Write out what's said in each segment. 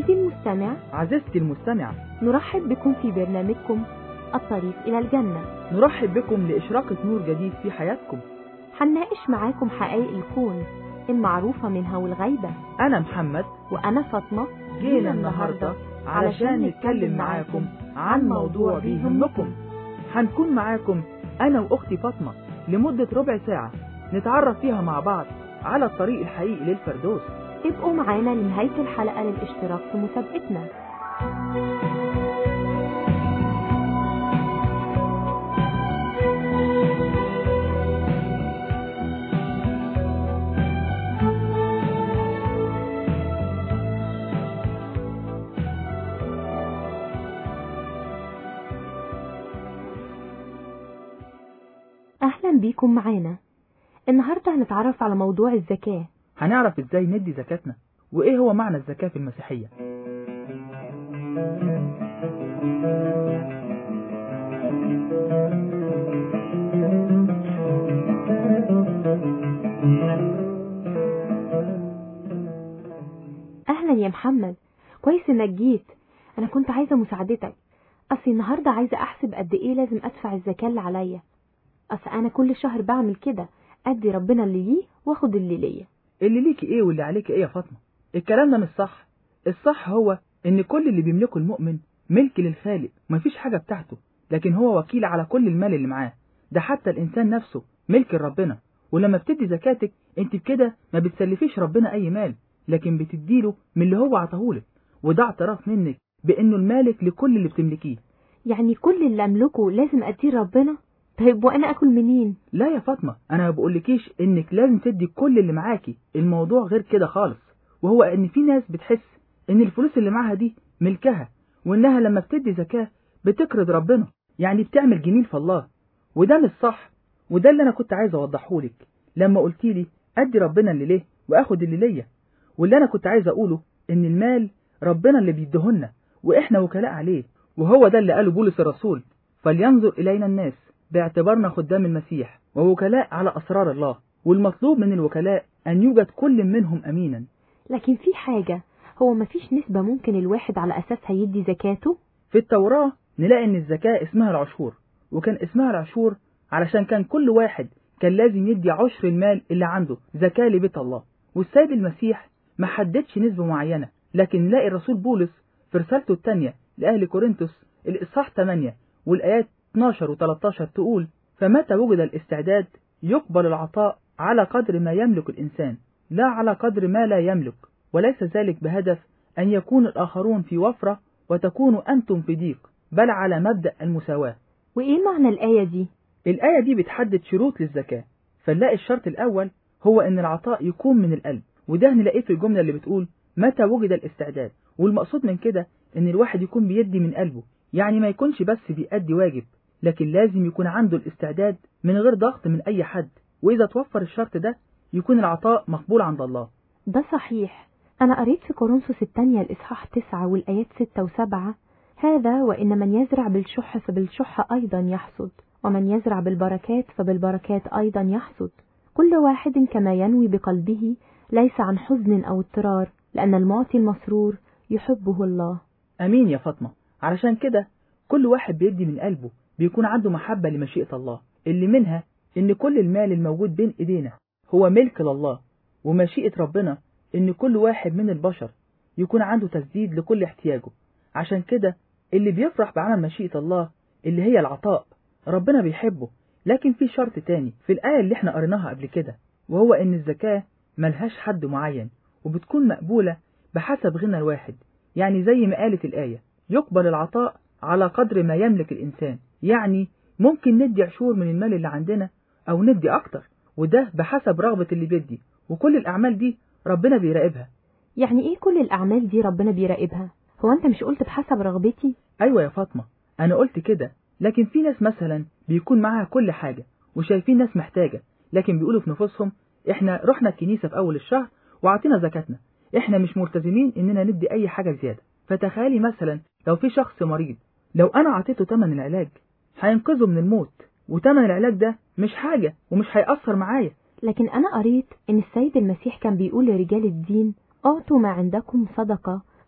عزيزي المستمع عزيزتي المستمعة نرحب بكم في برنامجكم الطريق إلى الجنة نرحب بكم لإشراقة نور جديد في حياتكم هنناقش معاكم حقائق الكون المعروفة منها والغيبة أنا محمد وأنا فاطمة جينا النهاردة علشان نتكلم معاكم عن موضوع بيهمكم هنكون معاكم أنا وأختي فاطمة لمدة ربع ساعة نتعرف فيها مع بعض على الطريق الحقيقي للفردوس ابقوا معانا لنهاية الحلقة للاشتراك في مسابقتنا أهلا بيكم معانا النهاردة هنتعرف على موضوع الزكاة هنعرف إزاي ندي زكاتنا وإيه هو معنى الزكاة في المسيحية أهلا يا محمد كويس إنك جيت أنا كنت عايزة مساعدتك أصل النهاردة عايزة أحسب قد إيه لازم أدفع الزكاة اللي عليا أصل أنا كل شهر بعمل كده أدي ربنا اللي ليه وآخد اللي ليا اللي ليكي إيه واللي عليكي إيه يا فاطمة الكلام ده مش صح الصح هو إن كل اللي بيملكه المؤمن ملك للخالق مفيش حاجة بتاعته لكن هو وكيل على كل المال اللي معاه ده حتى الإنسان نفسه ملك لربنا ولما بتدي زكاتك انت بكده ما بتسلفيش ربنا أي مال لكن بتديله من اللي هو عطاهولك وده اعتراف منك بإنه المالك لكل اللي بتملكيه يعني كل اللي أملكه لازم أديه ربنا طيب وأنا أكل منين لا يا فاطمة أنا ما بقولكيش إنك لازم تدي كل اللي معاكي الموضوع غير كده خالص وهو إن في ناس بتحس إن الفلوس اللي معاها دي ملكها وإنها لما بتدي زكاة بتكرد ربنا يعني بتعمل جميل في الله وده مش صح وده اللي أنا كنت عايز أوضحهولك لما قلتيلي أدي ربنا اللي ليه وآخد اللي ليا واللي أنا كنت عايز أقوله إن المال ربنا اللي بيديهولنا وإحنا وكلاء عليه وهو ده اللي قاله بولس الرسول فلينظر إلينا الناس باعتبارنا خدام المسيح ووكلاء على أسرار الله والمطلوب من الوكلاء أن يوجد كل منهم أمينا لكن في حاجة هو مفيش نسبة ممكن الواحد على أساسها يدي زكاته في التوراة نلاقي إن الزكاة اسمها العشور وكان اسمها العشور علشان كان كل واحد كان لازم يدي عشر المال اللي عنده زكاة لبيت الله والسيد المسيح ما حددش نسبة معينة لكن نلاقي الرسول بولس في رسالته الثانية لأهل كورنثوس الإصحاح 8 والآيات 12 و13 تقول فمتى وجد الاستعداد يقبل العطاء على قدر ما يملك الإنسان لا على قدر ما لا يملك وليس ذلك بهدف أن يكون الآخرون في وفرة وتكونوا أنتم في ضيق بل على مبدأ المساواة وإيه معنى الآية دي الآية دي بتحدد شروط للزكاة فنلاقي الشرط الأول هو أن العطاء يكون من القلب وده هنلاقيه في الجملة اللي بتقول متى وجد الاستعداد والمقصود من كده أن الواحد يكون بيدي من قلبه يعني ما يكونش بس بيأدي واجب لكن لازم يكون عنده الاستعداد من غير ضغط من أي حد وإذا توفر الشرط ده يكون العطاء مقبول عند الله ده صحيح أنا قريت في كورنثوس الثانية الإصحاح تسعة والآيات ستة وسبعة هذا وإن من يزرع بالشح فبالشح أيضا يحصد ومن يزرع بالبركات فبالبركات أيضا يحصد كل واحد كما ينوي بقلبه ليس عن حزن أو اضطرار لأن المعطي المسرور يحبه الله أمين يا فاطمة علشان كده كل واحد بيدي من قلبه بيكون عنده محبة لمشيئة الله اللي منها إن كل المال الموجود بين إيدينا هو ملك لله ومشيئة ربنا إن كل واحد من البشر يكون عنده تسديد لكل احتياجه عشان كده اللي بيفرح بعمل مشيئة الله اللي هي العطاء ربنا بيحبه لكن في شرط تاني في الآية اللي احنا قريناها قبل كده وهو إن الزكاة ملهاش حد معين وبتكون مقبولة بحسب غنى الواحد يعني زي ما قالت الآية يقبل العطاء على قدر ما يملك الإنسان يعني ممكن ندي عشور من المال اللي عندنا أو ندي أكتر وده بحسب رغبة اللي بيدي وكل الأعمال دي ربنا بيراقبها يعني إيه كل الأعمال دي ربنا بيراقبها هو أنت مش قلت بحسب رغبتي أيوة يا فاطمة أنا قلت كده لكن في ناس مثلا بيكون معاها كل حاجة وشايفين ناس محتاجة لكن بيقولوا في نفوسهم إحنا رحنا الكنيسة في أول الشهر وعطينا زكاتنا إحنا مش ملتزمين إننا ندي أي حاجة زيادة فتخيلي مثلا لو في شخص مريض لو أنا عطيته تمن العلاج هينقذه من الموت وتمن العلاج ده مش حاجة ومش هيأثر معايا لكن أنا قريت إن السيد المسيح كان بيقول لرجال الدين أعطوا ما عندكم صدقة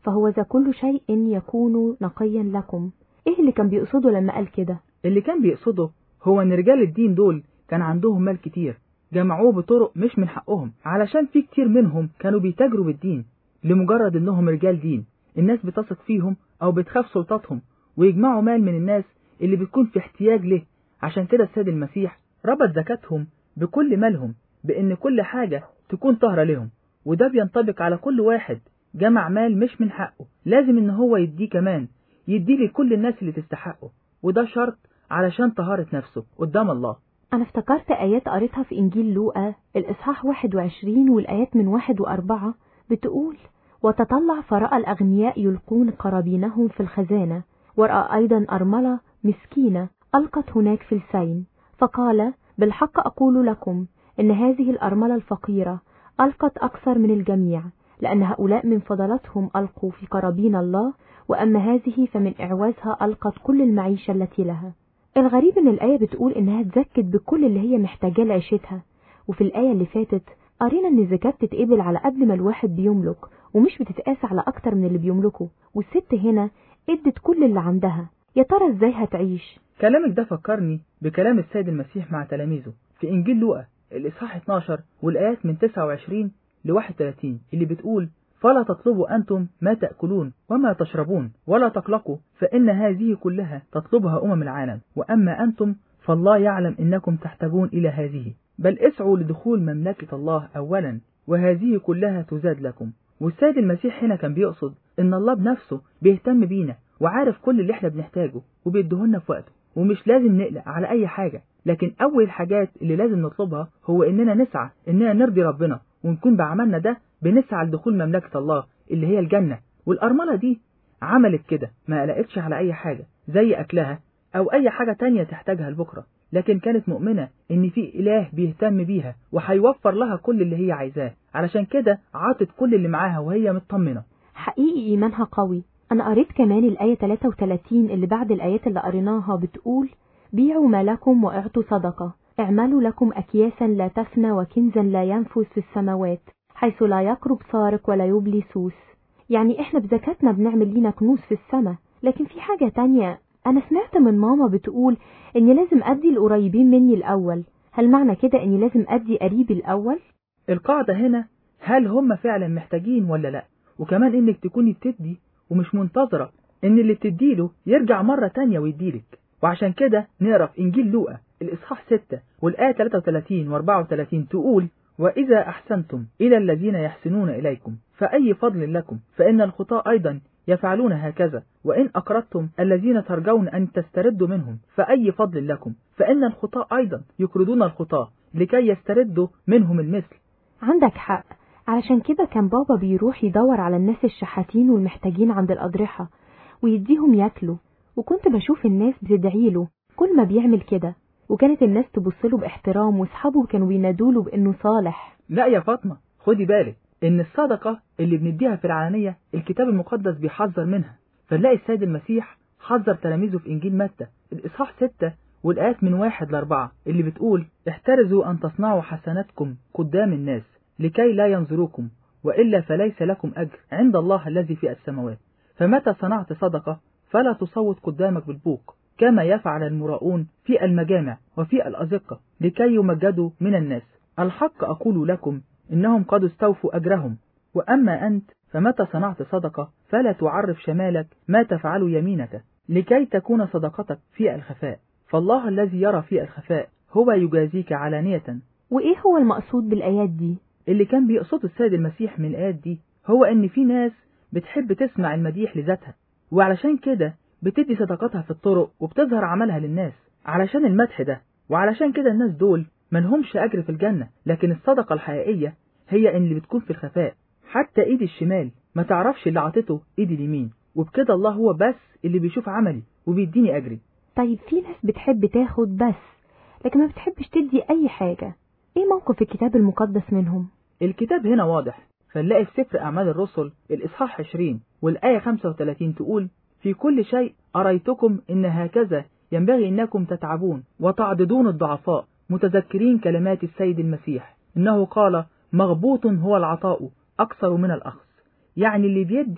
فهو ذا كل شيء يكون نقيا لكم ايه اللي كان بيقصده لما قال كده اللي كان بيقصده هو ان رجال الدين دول كان عندهم مال كتير جمعوه بطرق مش من حقهم علشان في كتير منهم كانوا بيتاجروا بالدين لمجرد انهم رجال دين الناس بتثق فيهم او بتخاف سلطاتهم ويجمعوا مال من الناس اللي بتكون في احتياج له عشان كده السيد المسيح ربط زكاتهم بكل مالهم بان كل حاجة تكون طاهرة لهم وده بينطبق على كل واحد جمع مال مش من حقه لازم ان هو يديه كمان يديه لكل الناس اللي تستحقه وده شرط علشان طهارة نفسه قدام الله أنا افتكرت آيات قريتها في إنجيل لوقا الإصحاح 21 والآيات من واحد وأربعة بتقول وتطلع فرأى الأغنياء يلقون قرابينهم في الخزانة ورأى أيضا أرملة مسكينة ألقت هناك في السين فقال بالحق أقول لكم إن هذه الأرملة الفقيرة ألقت أكثر من الجميع لأن هؤلاء من فضلتهم ألقوا في قرابين الله وأما هذه فمن إعوازها ألقت كل المعيشة التي لها الغريب إن الآية بتقول إنها تزكت بكل اللي هي محتاجاه لعيشتها وفي الآية اللي فاتت قرينا إن الزكاة بتتقبل على قد ما الواحد بيملك ومش بتتقاس على أكتر من اللي بيملكه والست هنا ادت كل اللي عندها يا ترى إزاي هتعيش كلامك ده فكرني بكلام السيد المسيح مع تلاميذه في إنجيل لوقا الإصحاح 12 والآيات من 29 ل 31 اللي بتقول فلا تطلبوا أنتم ما تأكلون وما تشربون ولا تقلقوا فإن هذه كلها تطلبها أمم العالم وأما أنتم فالله يعلم إنكم تحتاجون إلى هذه بل اسعوا لدخول مملكة الله أولا وهذه كلها تزاد لكم والسيد المسيح هنا كان بيقصد إن الله بنفسه بيهتم بينا وعارف كل اللي احنا بنحتاجه وبيديهولنا في وقته ومش لازم نقلق على أي حاجة لكن أول الحاجات اللي لازم نطلبها هو إننا نسعى إننا نرضي ربنا ونكون بعملنا ده بنسعى لدخول مملكة الله اللي هي الجنة والأرملة دي عملت كده ما قلقتش على أي حاجة زي أكلها أو أي حاجة تانية تحتاجها لبكرة لكن كانت مؤمنة إن في إله بيهتم بيها وهيوفر لها كل اللي هي عايزاه علشان كده عاطت كل اللي معاها وهي مطمنة حقيقي إيمانها قوي أنا قريت كمان الآية 33 اللي بعد الآيات اللي قريناها بتقول بيعوا ما لكم واعطوا صدقة اعملوا لكم أكياسا لا تفنى وكنزا لا ينفذ في السماوات حيث لا يقرب سارق ولا يبلي سوس يعني احنا بزكاتنا بنعمل لينا كنوز في السماء لكن في حاجة تانية أنا سمعت من ماما بتقول إني لازم أدي القريبين مني الأول هل معنى كده إني لازم أدي قريبي الأول؟ القاعدة هنا هل هم فعلا محتاجين ولا لا وكمان إنك تكوني بتدي ومش منتظرة إن اللي بتديله يرجع مرة تانية ويديلك وعشان كده نقرا في إنجيل لوقا الإصحاح 6 والآية 33 و 34 تقول وإذا أحسنتم إلى الذين يحسنون إليكم فأي فضل لكم فإن الخطاة أيضا يفعلون هكذا وإن أقرضتم الذين ترجون أن تستردوا منهم فأي فضل لكم فإن الخطاة أيضا يقرضون الخطاة لكي يستردوا منهم المثل عندك حق علشان كده كان بابا بيروح يدور على الناس الشحاتين والمحتاجين عند الأضرحة ويديهم ياكلوا وكنت بشوف الناس بتدعيله كل ما بيعمل كده وكانت الناس تبصله باحترام واصحابه كانوا بينادوله بانه صالح لا يا فاطمة خدي بالك إن الصدقة اللي بنديها في العلانية الكتاب المقدس بيحذر منها فنلاقي السيد المسيح حذر تلاميذه في إنجيل متى الإصحاح 6 والآيات من واحد لأربعة اللي بتقول احترزوا أن تصنعوا حسناتكم قدام الناس لكي لا ينظروكم وإلا فليس لكم أجر عند الله الذي في السماوات فمتى صنعت صدقة فلا تصوت قدامك بالبوق كما يفعل المراؤون في المجامع وفي الأزقة لكي يمجدوا من الناس الحق أقول لكم إنهم قد استوفوا أجرهم وأما أنت فمتى صنعت صدقة فلا تعرف شمالك ما تفعل يمينك لكي تكون صدقتك في الخفاء فالله الذي يرى في الخفاء هو يجازيك علانية وإيه هو المقصود بالآيات دي؟ اللي كان بيقصده السيد المسيح من الآيات دي هو إن في ناس بتحب تسمع المديح لذاتها وعلشان كده بتدي صدقاتها في الطرق وبتظهر عملها للناس علشان المدح ده وعلشان كده الناس دول ملهمش أجر في الجنة لكن الصدقة الحقيقية هي اللي بتكون في الخفاء حتى إيد الشمال ما تعرفش اللي عطته إيد اليمين وبكده الله هو بس اللي بيشوف عملي وبيديني أجري طيب في ناس بتحب تاخد بس لكن ما بتحبش تدي أي حاجة إيه موقف الكتاب المقدس منهم؟ الكتاب هنا واضح فنلاقي في سفر أعمال الرسل الإصحاح 20 والآية 35 تقول في كل شيء أريتكم إن هكذا ينبغي إنكم تتعبون وتعضدون الضعفاء متذكرين كلمات السيد المسيح إنه قال مغبوط هو العطاء أكثر من الأخذ يعني اللي بيدي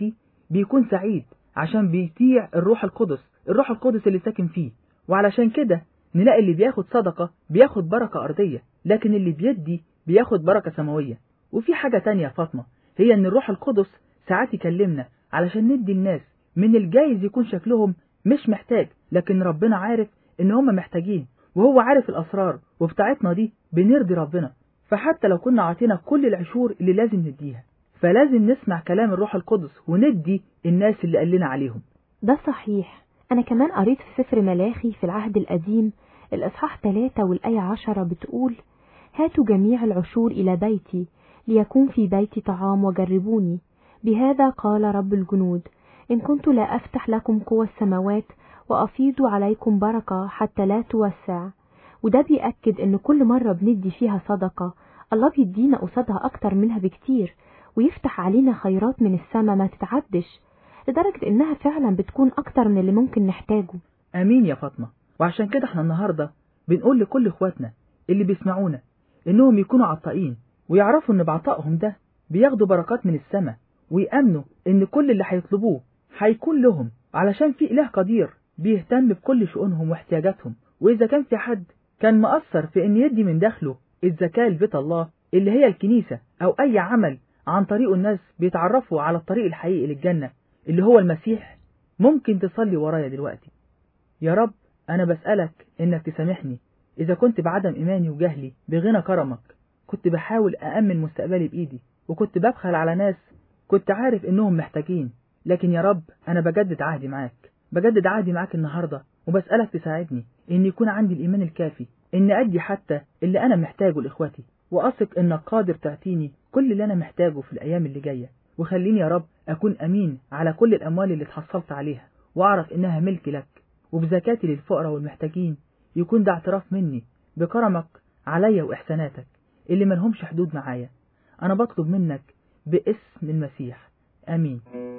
بيكون سعيد عشان بيطيع الروح القدس الروح القدس اللي ساكن فيه وعلشان كده نلاقي اللي بياخد صدقة بياخد بركة أرضية لكن اللي بيدي بياخد بركة سماوية وفي حاجة تانية يا فاطمة هي ان الروح القدس ساعات يكلمنا علشان ندي الناس من الجايز يكون شكلهم مش محتاج لكن ربنا عارف ان هم محتاجين وهو عارف الأسرار وبتاعتنا دي بنرضي ربنا فحتى لو كنا عاطينا كل العشور اللي لازم نديها فلازم نسمع كلام الروح القدس وندي الناس اللي قال لنا عليهم ده صحيح أنا كمان قريت في سفر ملاخي في العهد القديم الإصحاح 3 والآية 10 بتقول هاتوا جميع العشور إلى بيتي ليكون في بيتي طعام وجربوني بهذا قال رب الجنود إن كنت لا أفتح لكم قوى السماوات وأفيض عليكم بركة حتى لا توسع وده بيأكد إن كل مرة بندي فيها صدقة الله بيدينا قصادها أكتر منها بكتير ويفتح علينا خيرات من السماء ما تتعدش لدرجة إنها فعلا بتكون أكتر من اللي ممكن نحتاجه امين يا فاطمة وعشان كده احنا النهاردة بنقول لكل اخواتنا اللي بيسمعونا انهم يكونوا عطائين ويعرفوا ان بعطائهم ده بياخدوا بركات من السماء ويأمنوا ان كل اللي هيطلبوه هيكون لهم علشان في اله قدير بيهتم بكل شؤونهم واحتياجاتهم واذا كان في حد كان مقصر في ان يدي من دخله الزكاة لبيت الله اللي هي الكنيسة او اي عمل عن طريقه الناس بيتعرفوا على الطريق الحقيقي للجنة اللي هو المسيح ممكن تصلي ورايا دلوقتي يا رب أنا بسألك إنك تسامحني إذا كنت بعدم إيماني وجهلي بغنى كرمك كنت بحاول أأمن مستقبلي بإيدي وكنت ببخل على ناس كنت عارف إنهم محتاجين لكن يا رب أنا بجدد عهدي معاك بجدد عهدي معاك النهاردة وبسألك تساعدني إن يكون عندي الإيمان الكافي إن أدي حتى اللي أنا محتاجه لإخواتي وأثق إنك قادر تعطيني كل اللي أنا محتاجه في الأيام اللي جاية وخليني يا رب أكون أمين على كل الأموال اللي اتحصلت عليها وأعرف إنها ملك لك وبزكاتي للفقراء والمحتاجين يكون ده اعتراف مني بكرمك عليا وإحساناتك اللي ملهمش حدود معايا أنا بطلب منك باسم المسيح آمين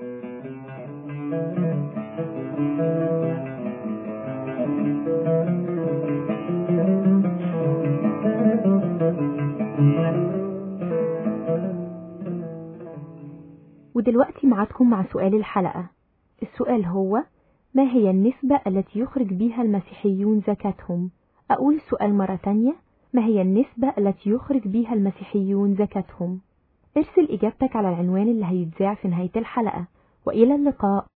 ودلوقتي معادكم مع سؤال الحلقة السؤال هو ما هي النسبة التي يخرج بها المسيحيون زكاتهم أقول السؤال مرة تانية ما هي النسبة التي يخرج بها المسيحيون زكاتهم ارسل إجابتك على العنوان اللي هيتذاع في نهاية الحلقة وإلى اللقاء